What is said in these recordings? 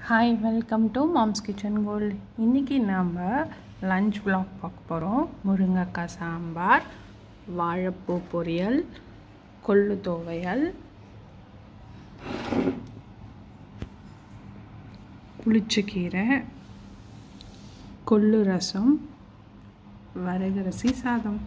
hi welcome to mom's kitchen கோல்டு இன்றைக்கி நாம் லஞ்ச் vlog பார்க்க போகிறோம் முருங்கைக்காய் சாம்பார் வாழைப்பூ பொரியல் கொள்ளு துவையல் புளிச்சக்கீரை கொள்ளு ரசம் வரகரசி சாதம்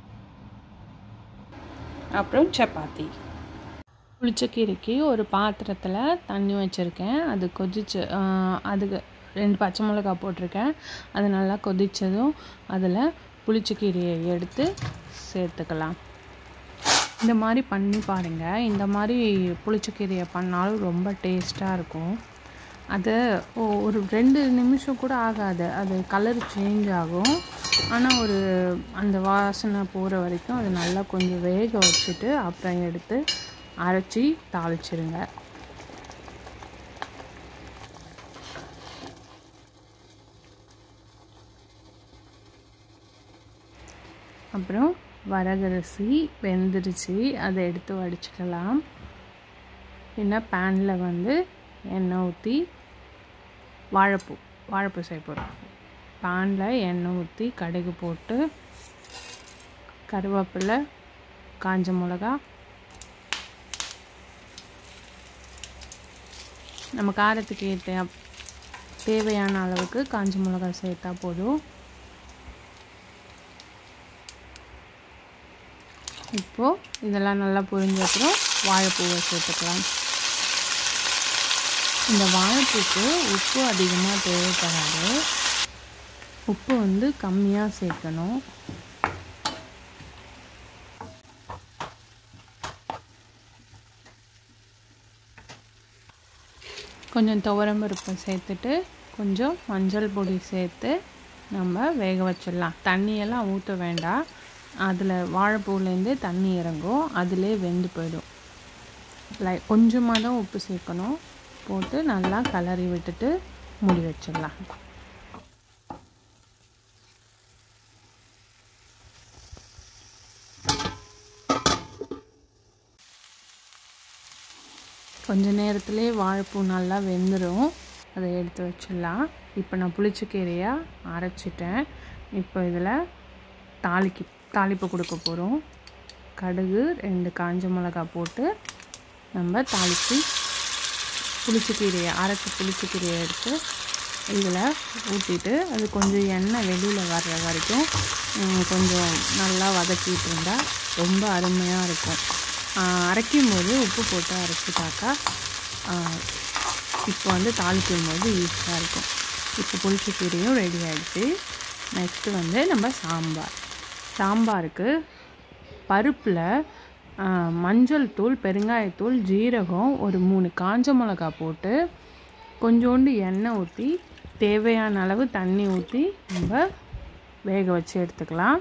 அப்புறம் சப்பாத்தி புளிச்சக்கீரைக்கு ஒரு பாத்திரத்தில் தண்ணி வச்சுருக்கேன் அது கொதிச்சு ஆஹ், அதுக்கு ரெண்டு பச்சை மிளகா போட்டிருக்கேன் அது நல்லா கொதித்ததும் அதில் புளிச்சக்கீரையை எடுத்து சேர்த்துக்கலாம் இந்த மாதிரி பண்ணி பாருங்கள் இந்த மாதிரி புளிச்சக்கீரையை பண்ணாலும் ரொம்ப டேஸ்ட்டாக இருக்கும் அது ஒ- ஒரு ரெண்டு நிமிஷம் கூட ஆகாது அது கலர் சேஞ்ச் ஆகும் ஆனால் ஒரு அந்த வாசனை போகிற வரைக்கும் அது நல்லா கொஞ்சம் வேக வச்சுட்டு அப்புறம் எடுத்து அரைச்சி தாளிச்சிருங்க அப்புறம் வரகரிசி வெந்துருச்சு அதை எடுத்து வடிச்சுக்கலாம் பின்ன பேனில் வந்து எண்ணெய் ஊற்றி வாழைப்பூ வாழைப்பூ செய்ய போகிறோம் பேனில் எண்ணெய் ஊற்றி கடுகு போட்டு கருவேப்பிலை காஞ்ச மிளகா நம்ம காரத்துக்கு ஏற்ற தேவையான அளவுக்கு காஞ்ச மிளகா சேர்த்தா போதும் இப்போது இதெல்லாம் நல்லா புரிஞ்ச அப்புறம் வாழைப்பூவை சேர்த்துக்கலாம் இந்த வாழைப்பூக்கு உப்பு அதிகமாக தேவைப்படாது உப்பு வந்து கம்மியாக சேர்க்கணும் கொஞ்சம் துவரம்பருப்பை சேர்த்துட்டு கொஞ்சம் மஞ்சள் பொடி சேர்த்து நம்ம வேக வச்சிடலாம் தண்ணியெல்லாம் ஊற்ற வேண்டாம் அதில் வாழைப்பூலேருந்து தண்ணி இறங்கும் அதிலே வெந்து போயிடும் லை கொஞ்சமாக தான் உப்பு சேர்க்கணும் போட்டு நல்லா கலரி விட்டுட்டு மூடி வச்சிடலாம் கொஞ்ச நேரத்திலே வாழைப்பூ நல்லா வெந்துடும் அதை எடுத்து வச்சிடலாம் இப்போ நான் புளிச்சக்கீரையாக அரைச்சிட்டேன் இப்போ இதில் தாளிக்கு தாளிப்பு கொடுக்க போகிறோம் கடுகு ரெண்டு காஞ்ச மிளகா போட்டு நம்ம தாளித்து புளிச்சக்கீரையை அரைச்சி புளிச்சக்கீரையை எடுத்து இதில் ஊற்றிட்டு அது கொஞ்சம் எண்ணெய் வெளியில் வர்ற வரைக்கும் உம், கொஞ்சம் நல்லா வதக்கிட்டு இருந்தால் ரொம்ப அருமையாக இருக்கும் ஆஹ், அரைக்கும் போது உப்பு போட்டு அரைச்சிட்டாக்கா ஆஹ், இப்போ வந்து தாளிக்கும் போது ஈஸியாக இருக்கும் இப்போ புளிச்சக்கீரையும் ரெடி ஆகிடுச்சு நெக்ஸ்ட்டு வந்து நம்ம சாம்பார் சாம்பாருக்கு பருப்பில் மஞ்சள் தூள் பெருங்காயத்தூள் ஜீரகம் ஒரு மூணு காஞ்ச மிளகா போட்டு கொஞ்சோண்டு எண்ணெய் ஊற்றி தேவையான அளவு தண்ணி ஊற்றி நம்ம வேக வச்சு எடுத்துக்கலாம்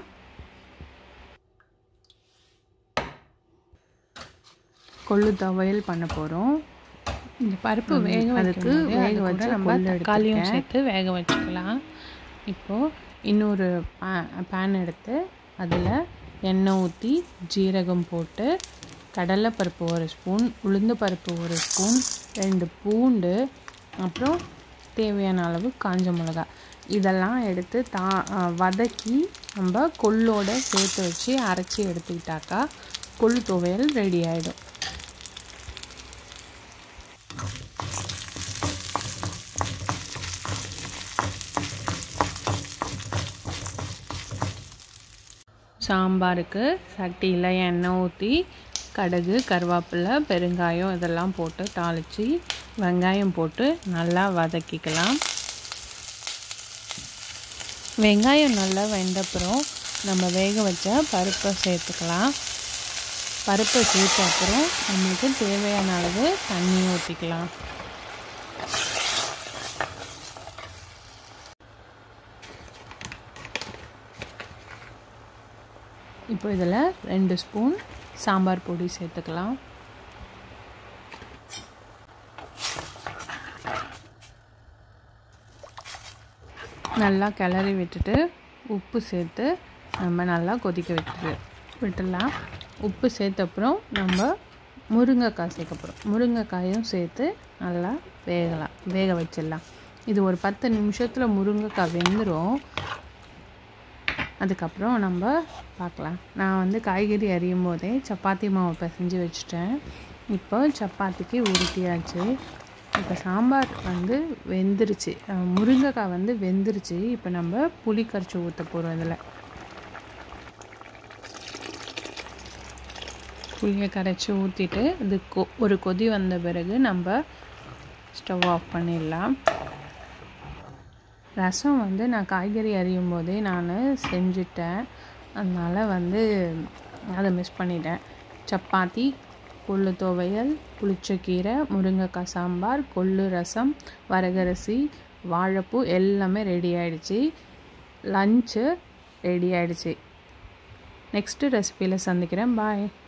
கொள்ளு துவையல் பண்ண போகிறோம் இந்த பருப்பு வேக அதுக்கு வேக வச்சு நம்ம தக்காளியும் சேர்த்து வேக வச்சுக்கலாம் இப்போது இன்னொரு பேன் எடுத்து அதில் எண்ணெய் ஊற்றி ஜீரகம் போட்டு கடலைப்பருப்பு ஒரு ஸ்பூன் உளுந்து பருப்பு ஒரு ஸ்பூன் ரெண்டு பூண்டு அப்புறம் தேவையான அளவு காஞ்ச மிளகா இதெல்லாம் எடுத்து தா அஹ் வதக்கி நம்ம கொள்ளோட சேர்த்து வச்சு அரைச்சி எடுத்துக்கிட்டாக்கா கொள்ளு துவையல் ரெடி ஆகிடும் சாம்பாருக்கு சட்டியில் எண்ணெய் ஊற்றி கடுகு கருவேப்பிலை பெருங்காயம் இதெல்லாம் போட்டு தாளித்து வெங்காயம் போட்டு நல்லா வதக்கிக்கலாம் வெங்காயம் நல்லா வெந்தப்புறம் நம்ம வேக வச்ச பருப்பை சேர்த்துக்கலாம் பருப்பை சேர்த்த அப்புறம் நம்மளுக்கு தேவையான அளவு தண்ணி ஊற்றிக்கலாம் இப்போ இதில் ரெண்டு ஸ்பூன் சாம்பார் பொடி சேர்த்துக்கலாம் நல்லா கிளறி விட்டுட்டு உப்பு சேர்த்து நம்ம நல்லா கொதிக்க விட்டுரு விட்டுடலாம் உப்பு சேர்த்த அப்புறம் நம்ம முருங்கைக்காய் சேர்க்க போகிறோம் முருங்கைக்காயும் சேர்த்து நல்லா வேகலாம் வேக வச்சிடலாம் இது ஒரு பத்து நிமிஷத்தில் முருங்கைக்காய் வெந்துடும் அதுக்கப்புறம் நம்ம பார்க்கலாம் நான் வந்து காய்கறி அறியும் போதே சப்பாத்தி மாவு பிசைஞ்சு வச்சுட்டேன் இப்போ சப்பாத்திக்கு உருட்டியாச்சு இப்போ சாம்பார் வந்து வெந்துருச்சு அஹ் முருங்கைக்காய் வந்து வெந்துருச்சு இப்போ நம்ம புளி கரைச்சி ஊற்ற போகிறோம் இதில் புளியை கரைச்சி ஊற்றிட்டு இது கொ ஒரு கொதி வந்த பிறகு நம்ம ஸ்டவ் ஆஃப் பண்ணிடலாம் ரசம் வந்து நான் காய்கறி அறியும் போதே நான் செஞ்சுட்டேன் அதனால் வந்து அதை மிஸ் பண்ணிட்டேன் சப்பாத்தி கொள்ளு துவையல் புளிச்சக்கீரை முருங்கைக்காய் சாம்பார் கொள்ளு ரசம் வரகரிசி வாழைப்பூ எல்லாமே ரெடி ஆயிடுச்சு லஞ்சு ரெடி ஆயிடுச்சு நெக்ஸ்ட்டு ரெசிபியில் சந்திக்கிறேன் பாய்